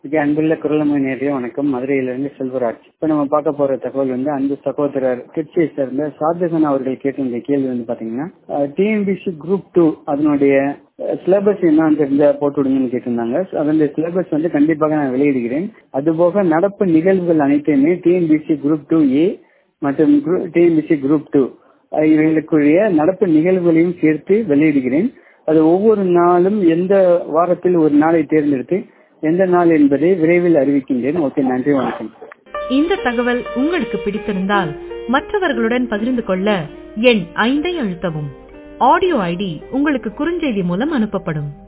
okay அன்புள்ள குரலமை நேரடிய வணக்கம் மதுரையிலிருந்து செல்வராஜ் இப்ப நம்ம பார்க்க போற தகவல் வந்து அன்பு சகோதரர் திருச்சியை சேர்ந்த ஷாஜகான் அவர்கள் கேட்டிருந்த கேள்வி வந்து பாத்தீங்கன்னா டிஎன்பிசி குரூப் டூ அதனுடைய சிலபஸ் என்னன்னு தெரிஞ்சா போட்டு விடுங்கன்னு கேட்டிருந்தாங்க அதனுடைய சிலபஸ் வந்து கண்டிப்பாக நான் வெளியிடுகிறேன் அதுபோக நடப்பு நிகழ்வுகள் அனைத்தையுமே டிஎன்பிசி குரூப் டூ ஏ மற்றும் டிஎன்பிசி குரூப் டூ இவர்களுக்குரிய நடப்பு நிகழ்வுகளையும் சேர்த்து வெளியிடுகிறேன் அது ஒவ்வொரு நாளும் எந்த வாரத்தில் ஒரு நாளை தேர்ந்தெடுத்து எந்த நாள் என்பதை விரைவில் அறிவிக்கின்றேன் ஓகே நன்றி வணக்கம் இந்த தகவல் உங்களுக்கு பிடித்திருந்தால் மற்றவர்களுடன் பகிர்ந்து கொள்ள எண் ஐந்தை அழுத்தவும் ஆடியோ ஐடி உங்களுக்கு குறுஞ்செய்தி மூலம் அனுப்பப்படும்